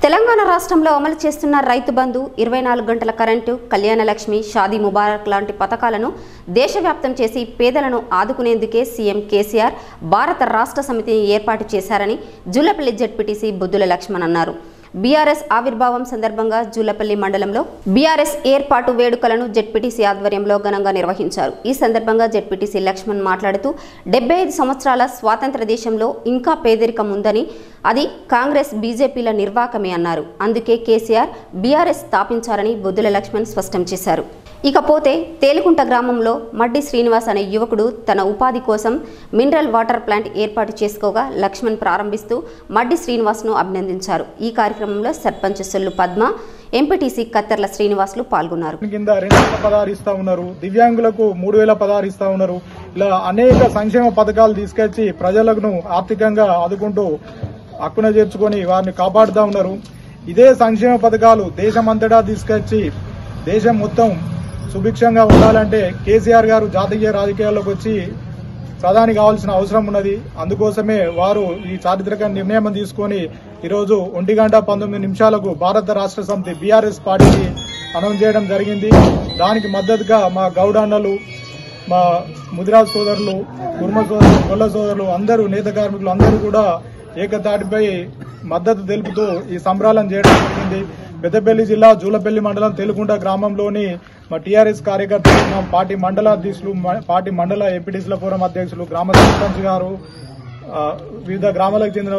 తెలంగాణ రాష్ట్రంలో అమలు చేస్తున్న రైతు బంధు ఇరవై నాలుగు గంటల కరెంటు కళ్యాణ లక్ష్మి షాదీ ముబారక్ లాంటి పథకాలను దేశవ్యాప్తం చేసి పేదలను ఆదుకునేందుకే సీఎం కేసీఆర్ భారత రాష్ట్ర సమితిని ఏర్పాటు చేశారని జూలపల్లి జడ్పీటీసీ బుద్దుల లక్ష్మణ్ అన్నారు బీఆర్ఎస్ ఆవిర్భావం సందర్భంగా జూలపల్లి మండలంలో బీఆర్ఎస్ ఏర్పాటు వేడుకలను జెడ్పీటీసీ ఆధ్వర్యంలో ఘనంగా నిర్వహించారు ఈ సందర్భంగా జెడ్పీటీసీ లక్ష్మణ్ మాట్లాడుతూ డెబ్బై ఐదు సంవత్సరాల స్వాతంత్ర దేశంలో ఇంకా పేదరికం ఉందని అది కాంగ్రెస్ బీజేపీల నిర్వాకమే అన్నారు అందుకే కేసీఆర్ బీఆర్ఎస్ స్థాపించారని బొద్దుల లక్ష్మణ్ స్పష్టం చేశారు ఇకపోతే తేలికుంట గ్రామంలో మడ్డి శ్రీనివాస్ అనే యువకుడు తన ఉపాధి కోసం మినరల్ వాటర్ ప్లాంట్ ఏర్పాటు చేసుకోగా లక్ష్మణ్ ప్రారంభిస్తూ మడ్డి శ్రీనివాస్ను అభినందించారు ఈ కార్యక్రమంలో సర్పంచ్ సొల్లు పద్మ ఎంపీటీసీ కత్తెర్ల శ్రీనివాసులు పాల్గొన్నారు కింద రెండు వేల పదహారు ఇస్తా ఉన్నారు దివ్యాంగులకు మూడు వేల పదహారు ఇస్తా ఉన్నారు ఇలా అనేక సంక్షేమ పథకాలు తీసుకొచ్చి ప్రజలను ఆర్థికంగా ఆదుకుంటూ హక్కున చేర్చుకొని వారిని కాపాడుతూ ఉన్నారు ఇదే సంక్షేమ పథకాలు దేశమంతటా తీసుకొచ్చి దేశం మొత్తం సుభిక్షంగా ఉండాలంటే కేసీఆర్ గారు జాతీయ రాజకీయాల్లోకి వచ్చి ప్రధాని కావాల్సిన అవసరం ఉన్నది అందుకోసమే వారు ఈ చారిత్రక నిర్ణయం తీసుకొని ఈరోజు ఒంటి గంట పంతొమ్మిది నిమిషాలకు భారత రాష్ట్ర సమితి బీఆర్ఎస్ పార్టీకి అనౌన్స్ చేయడం జరిగింది దానికి మద్దతుగా మా గౌడ అన్నలు మా ముదిరాజ్ సోదరులు కుర్మ సోదరులు గొల్ల సోదరులు అందరూ నేత కార్మికులు అందరూ కూడా ఏకతాటిపై మద్దతు తెలుపుతూ ఈ సంబరాలను చేయడం జరిగింది పెద్దపల్లి జిల్లా జూలపల్లి మండలం తెలుగుంట గ్రామంలోని మా టీఆర్ఎస్ కార్యకర్తలు మా పార్టీ మండల అధ్యక్షులు మా- పార్టీ మండల ఎంపీటీసీల ఫోరం అధ్యక్షులు గ్రామ సర్పంచ్ గారు ఆ, వివిధ గ్రామాలకు చెందిన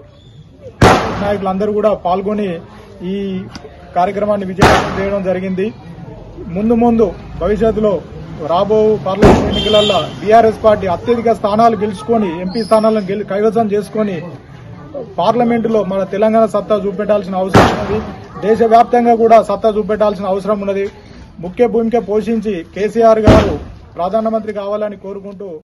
నాయకులందరూ కూడా పాల్గొని ఈ కార్యక్రమాన్ని విజయవంతం చేయడం జరిగింది ముందు ముందు భవిష్యత్తులో రాబో పార్లమెంట్ ఎన్నికలలో బీఆర్ఎస్ పార్టీ అత్యధిక స్థానాలు గెలుచుకొని ఎంపీ స్థానాలను గెలు- కైవసం చేసుకొని పార్లమెంటులో మన తెలంగాణ సత్తా చూపెట్టాల్సిన అవసరం ఉన్నది దేశవ్యాప్తంగా కూడా సత్తా చూపెట్టాల్సిన అవసరం ఉన్నది ముఖ్య భూమిక పోషించి కేసీఆర్ గారు ప్రధానమంత్రి కావాలని కోరుకుంటూ